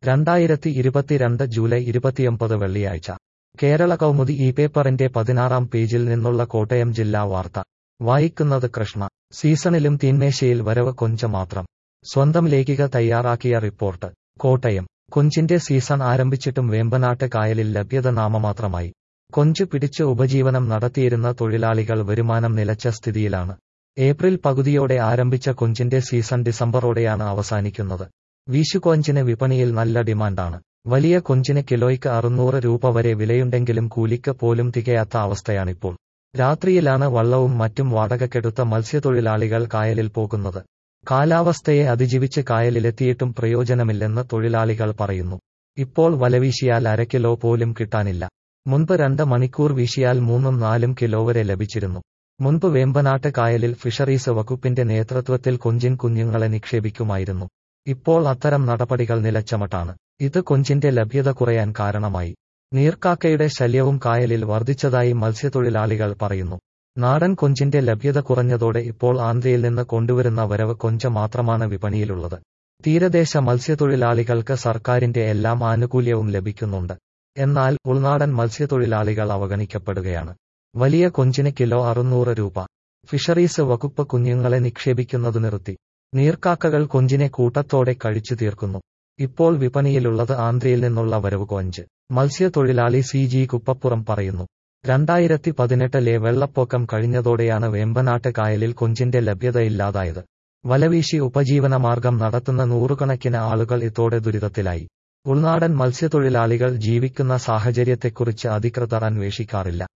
രണ്ടായിരത്തി ഇരുപത്തിരണ്ട് ജൂലൈ ഇരുപത്തിയൊമ്പത് വെള്ളിയാഴ്ച കേരള കൗമുദി ഈ പേപ്പറിന്റെ പതിനാറാം പേജിൽ നിന്നുള്ള കോട്ടയം ജില്ലാ വാർത്ത വായിക്കുന്നത് കൃഷ്ണ സീസണിലും തീന്മേശയിൽ വരവ് കൊഞ്ച മാത്രം സ്വന്തം ലേഖിക തയ്യാറാക്കിയ റിപ്പോർട്ട് കോട്ടയം കൊഞ്ചിന്റെ സീസൺ ആരംഭിച്ചിട്ടും വേമ്പനാട്ട് കായലിൽ ലഭ്യത നാമമാത്രമായി കൊഞ്ച് പിടിച്ച് ഉപജീവനം നടത്തിയിരുന്ന തൊഴിലാളികൾ വരുമാനം നിലച്ച സ്ഥിതിയിലാണ് ഏപ്രിൽ പകുതിയോടെ ആരംഭിച്ച കൊഞ്ചിന്റെ സീസൺ ഡിസംബറോടെയാണ് അവസാനിക്കുന്നത് വീശുകൊഞ്ചിന് വിപണിയിൽ നല്ല ഡിമാൻഡാണ് വലിയ കൊഞ്ചിന് കിലോയ്ക്ക് അറുന്നൂറ് രൂപ വരെ വിലയുണ്ടെങ്കിലും കൂലിക്ക് പോലും തികയാത്ത അവസ്ഥയാണിപ്പോൾ രാത്രിയിലാണ് വള്ളവും മറ്റും വാടകക്കെടുത്ത മത്സ്യത്തൊഴിലാളികൾ കായലിൽ പോകുന്നത് കാലാവസ്ഥയെ അതിജീവിച്ച് കായലിലെത്തിയിട്ടും പ്രയോജനമില്ലെന്ന് തൊഴിലാളികൾ പറയുന്നു ഇപ്പോൾ വലവീശിയാൽ അര കിലോ പോലും കിട്ടാനില്ല മുൻപ് രണ്ട് മണിക്കൂർ വീശിയാൽ മൂന്നും നാലും കിലോ വരെ ലഭിച്ചിരുന്നു മുൻപ് വേമ്പനാട്ട് കായലിൽ ഫിഷറീസ് വകുപ്പിന്റെ നേതൃത്വത്തിൽ കൊഞ്ചിൻ കുഞ്ഞുങ്ങളെ നിക്ഷേപിക്കുമായിരുന്നു ഇപ്പോൾ അത്തരം നടപടികൾ നിലച്ചമട്ടാണ് ഇത് കൊഞ്ചിന്റെ ലഭ്യത കുറയാൻ കാരണമായി നീർക്കാക്കയുടെ ശല്യവും കായലിൽ വർദ്ധിച്ചതായി മത്സ്യത്തൊഴിലാളികൾ പറയുന്നു നാടൻ കൊഞ്ചിന്റെ ലഭ്യത കുറഞ്ഞതോടെ ഇപ്പോൾ ആന്ധ്രയിൽ നിന്ന് കൊണ്ടുവരുന്ന വരവ് കൊഞ്ച മാത്രമാണ് വിപണിയിലുള്ളത് തീരദേശ മത്സ്യത്തൊഴിലാളികൾക്ക് സർക്കാരിന്റെ എല്ലാം ആനുകൂല്യവും ലഭിക്കുന്നുണ്ട് എന്നാൽ ഉൾനാടൻ മത്സ്യത്തൊഴിലാളികൾ അവഗണിക്കപ്പെടുകയാണ് വലിയ കൊഞ്ചിന് കിലോ അറുന്നൂറ് രൂപ ഫിഷറീസ് വകുപ്പ് കുഞ്ഞുങ്ങളെ നിക്ഷേപിക്കുന്നത് നിർത്തി നീർക്കാക്കകൾ കൊഞ്ചിനെ കൂട്ടത്തോടെ കഴിച്ചു തീർക്കുന്നു ഇപ്പോൾ വിപണിയിലുള്ളത് ആന്ധ്രയിൽ നിന്നുള്ള വരവ് കൊഞ്ച് മത്സ്യത്തൊഴിലാളി സി ജി കുപ്പപ്പുറം പറയുന്നു രണ്ടായിരത്തി പതിനെട്ടിലെ വെള്ളപ്പൊക്കം കഴിഞ്ഞതോടെയാണ് വേമ്പനാട്ട് കായലിൽ കൊഞ്ചിന്റെ ലഭ്യത ഇല്ലാതായത് വലവീശി ഉപജീവനമാർഗം നടത്തുന്ന നൂറുകണക്കിന് ആളുകൾ ഇതോടെ ദുരിതത്തിലായി ഉൾനാടൻ മത്സ്യത്തൊഴിലാളികൾ ജീവിക്കുന്ന സാഹചര്യത്തെക്കുറിച്ച് അധികൃതർ അന്വേഷിക്കാറില്ല